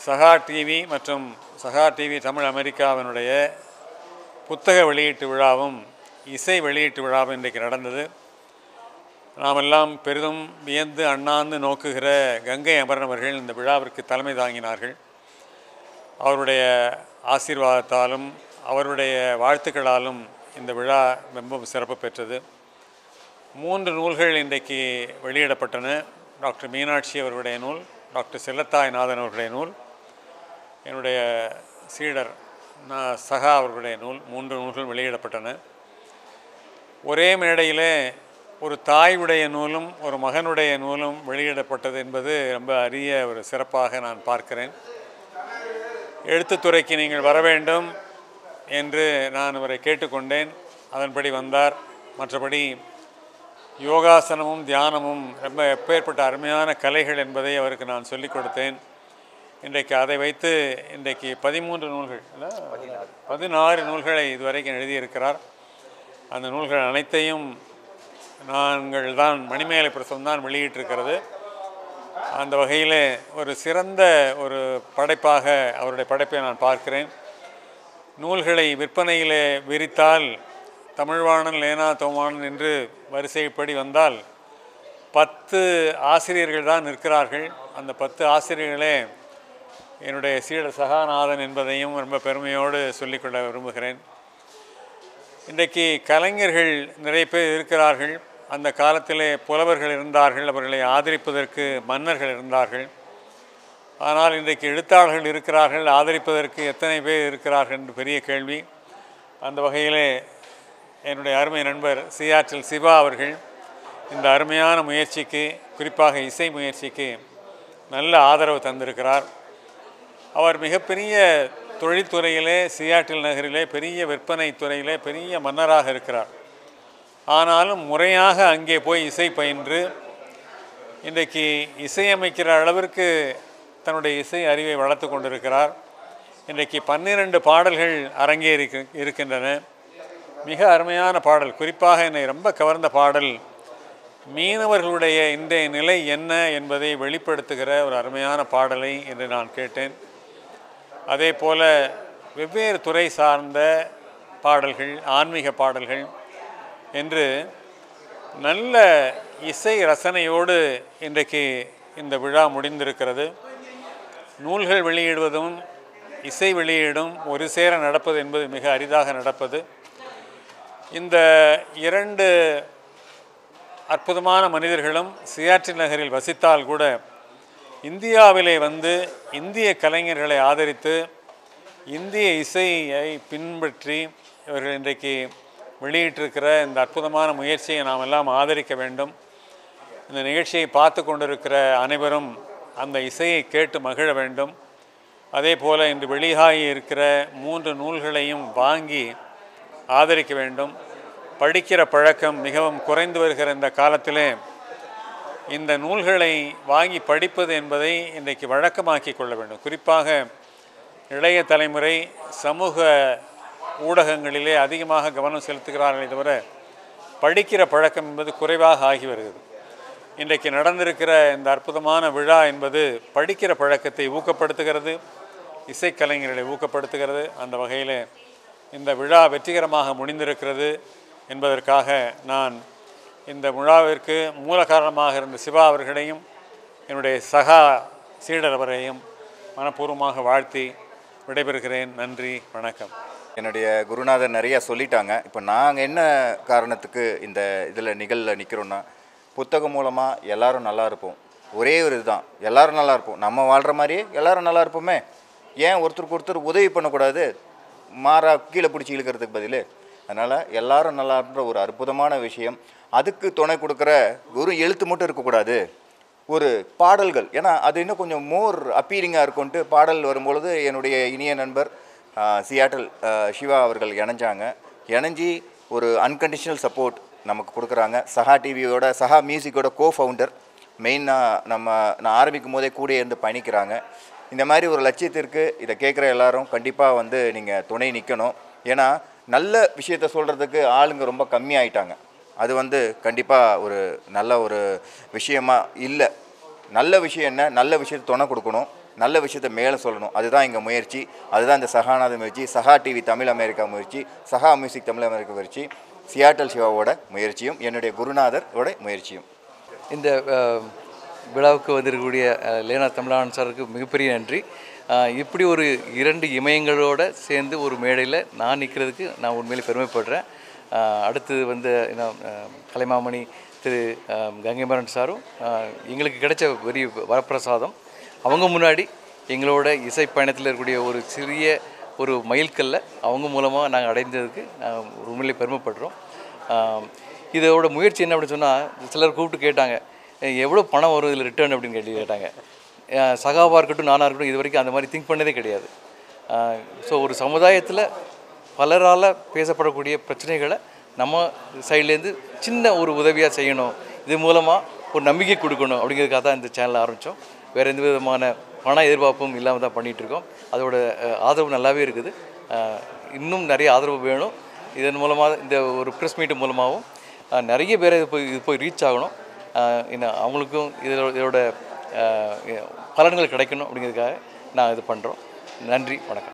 சகா டிவி மற்றும் சகா டிவி தமிழ் அமெரிக்காவினுடைய புத்தக வெளியீட்டு விழாவும் இசை வெளியீட்டு விழாவும் இன்றைக்கு நடந்தது நாமெல்லாம் பெரிதும் வியந்து அண்ணாந்து நோக்குகிற கங்கை அமரன் அவர்கள் இந்த விழாவிற்கு தலைமை தாங்கினார்கள் அவருடைய ஆசீர்வாதத்தாலும் அவருடைய வாழ்த்துக்களாலும் இந்த விழா ரொம்ப சிறப்பு பெற்றது மூன்று நூல்கள் இன்றைக்கு வெளியிடப்பட்டன டாக்டர் மீனாட்சி அவருடைய நூல் டாக்டர் செல்லத்தாய் நாதன் அவருடைய நூல் என்னுடைய சீடர் நான் சகா அவர்களுடைய நூல் மூன்று நூல்கள் வெளியிடப்பட்டன ஒரே மேடையிலே ஒரு தாயுடைய நூலும் ஒரு மகனுடைய நூலும் வெளியிடப்பட்டது என்பது ரொம்ப அரிய ஒரு சிறப்பாக நான் பார்க்கிறேன் எழுத்துத்துறைக்கு நீங்கள் வர வேண்டும் என்று நான் இவரை கேட்டுக்கொண்டேன் அதன்படி வந்தார் மற்றபடி யோகாசனமும் தியானமும் ரொம்ப எப்பேற்பட்ட அருமையான கலைகள் என்பதை அவருக்கு நான் சொல்லிக் கொடுத்தேன் இன்றைக்கு அதை வைத்து இன்றைக்கு பதிமூன்று நூல்கள் இல்ல? பதினாறு நூல்களை இதுவரைக்கும் எழுதியிருக்கிறார் அந்த நூல்கள் அனைத்தையும் நாங்கள் தான் மணிமேலை பிரசவம் தான் வெளியிட்டிருக்கிறது அந்த வகையில் ஒரு சிறந்த ஒரு படைப்பாக அவருடைய படைப்பை நான் பார்க்கிறேன் நூல்களை விற்பனையிலே விரித்தால் தமிழ்வாணன் லேனா தோமானன் என்று வரிசைப்படி வந்தால் பத்து ஆசிரியர்கள் தான் நிற்கிறார்கள் அந்த பத்து ஆசிரியர்களே என்னுடைய சீடர் சகாநாதன் என்பதையும் ரொம்ப பெருமையோடு சொல்லிக்கொள்ள விரும்புகிறேன் இன்றைக்கு கலைஞர்கள் நிறைய பேர் இருக்கிறார்கள் அந்த காலத்திலே புலவர்கள் இருந்தார்கள் அவர்களை ஆதரிப்பதற்கு மன்னர்கள் இருந்தார்கள் ஆனால் இன்றைக்கு எழுத்தாளர்கள் இருக்கிறார்கள் ஆதரிப்பதற்கு எத்தனை பேர் இருக்கிறார்கள் என்று பெரிய கேள்வி அந்த வகையிலே என்னுடைய அருமை நண்பர் சியாற்றில் சிவா அவர்கள் இந்த அருமையான முயற்சிக்கு குறிப்பாக இசை முயற்சிக்கு நல்ல ஆதரவு தந்திருக்கிறார் அவர் மிகப்பெரிய தொழில்துறையிலே சியாட்டில் நகரிலே பெரிய விற்பனை துறையிலே பெரிய மன்னராக இருக்கிறார் ஆனாலும் முறையாக அங்கே போய் இசை பயின்று இன்றைக்கு இசையமைக்கிற அளவிற்கு தன்னுடைய இசை அறிவை வளர்த்து கொண்டிருக்கிறார் இன்றைக்கு பன்னிரண்டு பாடல்கள் அரங்கேறி இருக்கின்றன மிக அருமையான பாடல் குறிப்பாக என்னை ரொம்ப கவர்ந்த பாடல் மீனவர்களுடைய இன்றைய நிலை என்ன என்பதை வெளிப்படுத்துகிற ஒரு அருமையான பாடலை என்று நான் கேட்டேன் அதே போல வெவ்வேறு துறை சார்ந்த பாடல்கள் ஆன்மீக பாடல்கள் என்று நல்ல இசை ரசனையோடு இன்றைக்கு இந்த விழா முடிந்திருக்கிறது நூல்கள் வெளியிடுவதும் இசை வெளியீடும் ஒரு சேர நடப்பது என்பது மிக அரிதாக நடப்பது இந்த இரண்டு அற்புதமான மனிதர்களும் சியாற்றில் நகரில் வசித்தால் கூட இந்தியாவிலே வந்து இந்திய கலைஞர்களை ஆதரித்து இந்திய இசையை பின்பற்றி இவர்கள் இன்றைக்கு வெளியிட்டிருக்கிற இந்த அற்புதமான முயற்சியை நாம் எல்லாம் ஆதரிக்க வேண்டும் இந்த நிகழ்ச்சியை பார்த்து கொண்டிருக்கிற அனைவரும் அந்த இசையை கேட்டு மகிழ வேண்டும் அதே போல் இன்று வெளியாகி இருக்கிற மூன்று நூல்களையும் வாங்கி ஆதரிக்க வேண்டும் படிக்கிற பழக்கம் மிகவும் குறைந்து வருகிற இந்த காலத்திலே இந்த நூல்களை வாங்கி படிப்பது என்பதை இன்றைக்கு வழக்கமாக்கி கொள்ள வேண்டும் குறிப்பாக இளைய தலைமுறை சமூக ஊடகங்களிலே அதிகமாக கவனம் செலுத்துகிறார்களே தவிர படிக்கிற பழக்கம் என்பது குறைவாக ஆகி வருகிறது இன்றைக்கு நடந்திருக்கிற இந்த அற்புதமான விழா என்பது படிக்கிற பழக்கத்தை ஊக்கப்படுத்துகிறது இசைக்கலைஞர்களை ஊக்கப்படுத்துகிறது அந்த வகையில் இந்த விழா வெற்றிகரமாக முடிந்திருக்கிறது என்பதற்காக நான் இந்த விழாவிற்கு மூல காரணமாக இருந்த சிவா அவர்களையும் என்னுடைய சகா சீடர் அவரையும் மனப்பூர்வமாக வாழ்த்தி விடைபெறுகிறேன் நன்றி வணக்கம் என்னுடைய குருநாதர் நிறைய சொல்லிட்டாங்க இப்போ நாங்கள் என்ன காரணத்துக்கு இந்த இதில் நிகழில் நிற்கிறோன்னா புத்தகம் மூலமாக எல்லாரும் நல்லா இருப்போம் ஒரே ஒரு இதுதான் எல்லாரும் நல்லா இருப்போம் நம்ம வாழ்கிற மாதிரியே எல்லாரும் நல்லா இருப்போமே ஏன் ஒருத்தருக்கு ஒருத்தர் உதவி பண்ணக்கூடாது மாறா கீழே பிடிச்சி இழுக்கிறதுக்கு பதில் அதனால் எல்லாரும் நல்லா இருன்ற ஒரு அற்புதமான விஷயம் அதுக்கு துணை கொடுக்குற ஒரு எழுத்து மட்டும் இருக்கக்கூடாது ஒரு பாடல்கள் ஏன்னா அது இன்னும் கொஞ்சம் மோர் அப்பீலிங்காக இருக்கும்ன்ட்டு பாடல் வரும்பொழுது என்னுடைய இனிய நண்பர் ஆஹ், சியாட்டில் ஆஹ், சிவா அவர்கள் இணைஞ்சாங்க இணைஞ்சி ஒரு அன்கண்டிஷனல் சப்போர்ட் நமக்கு கொடுக்குறாங்க சஹா டிவியோட சஹா மியூசிக்கோட கோ ஃபவுண்டர் மெயினாக நம்ம நான் ஆரம்பிக்கும் போதே கூட இருந்து பயணிக்கிறாங்க இந்த மாதிரி ஒரு லட்சியத்திற்கு இதை கேட்குற எல்லாரும் கண்டிப்பாக வந்து நீங்கள் துணை நிற்கணும் ஏன்னா நல்ல விஷயத்த சொல்கிறதுக்கு ஆளுங்க ரொம்ப கம்மியாயிட்டாங்க அது வந்து கண்டிப்பாக ஒரு நல்ல ஒரு விஷயமா இல்லை நல்ல விஷயம் என்ன நல்ல விஷயத்தை துணை கொடுக்கணும் நல்ல விஷயத்தை மேலே சொல்லணும் அதுதான் எங்கள் முயற்சி அதுதான் இந்த சகாநாத முயற்சி சஹா டிவி தமிழ் அமெரிக்கா முயற்சி சஹா மியூசிக் தமிழ் அமெரிக்கா முயற்சி சியாட்டல் சிவாவோட முயற்சியும் என்னுடைய குருநாதரோட முயற்சியும் இந்த அஹ், விழாவுக்கு வந்திருக்கக்கூடிய அஹ், லேனா தமிழானன் சாருக்கு மிகப்பெரிய நன்றி அஹ், இப்படி ஒரு இரண்டு இமயங்களோட சேர்ந்து ஒரு மேடையில் நான் நிற்கிறதுக்கு நான் உண்மையிலே பெருமைப்படுறேன் அஹ், அடுத்தது வந்து என்ன அஹ், கலைமாமணி திரு அஹ், கங்கைமரன் சாரும் அஹ், எங்களுக்கு கிடைச்ச பெரிய வரப்பிரசாதம் அவங்க முன்னாடி எங்களோட இசை பயணத்தில் இருக்கக்கூடிய ஒரு சிறிய ஒரு மைல்கல்லை அவங்க மூலமாக நாங்கள் அடைந்ததுக்கு நான் உண்மையிலே பெருமைப்படுறோம் ஆம், இதோட முயற்சி என்ன அப்படின்னு சொன்னால் சிலர் கூப்பிட்டு கேட்டாங்க "எ- எவ்வளோ பணம் வரும் இதில் ரிட்டர்ன் அப்படின்னு கேள்வி கேட்டாங்க அஹ் சகாவாக இருக்கட்டும் நானாக இருக்கட்டும் இது வரைக்கும் அந்த மாதிரி திங்க் பண்ணதே கிடையாது ஸோ ஒரு சமுதாயத்தில் பலரால் பேசப்படக்கூடிய பிரச்சனைகளை நம்ம சைட்லேருந்து சின்ன ஒரு உதவியாக செய்யணும் இது மூலமாக ஒரு நம்பிக்கை கொடுக்கணும் அப்படிங்கிறதுக்காக தான் இந்த சேனலை ஆரம்பித்தோம் வேறு எந்த விதமான பண எதிர்பார்ப்பும் இல்லாமல் தான் பண்ணிகிட்டு இருக்கோம் அதோட அஹ், ஆதரவு நல்லாவே இருக்குது அஹ், இன்னும் நிறைய ஆதரவு வேணும் இதன் மூலமாக இந்த ஒரு ப்ரெஸ் மீட் மூலமாகவும் அஹ், நிறைய பேரை இது போய் இது போய் ரீச் ஆகணும் அஹ், இன்னும் அவங்களுக்கும் இதோட இதோட அஹ், பலன்கள் கிடைக்கணும் அப்படிங்கிறதுக்காக நான் இது பண்ணுறோம் நன்றி வணக்கம்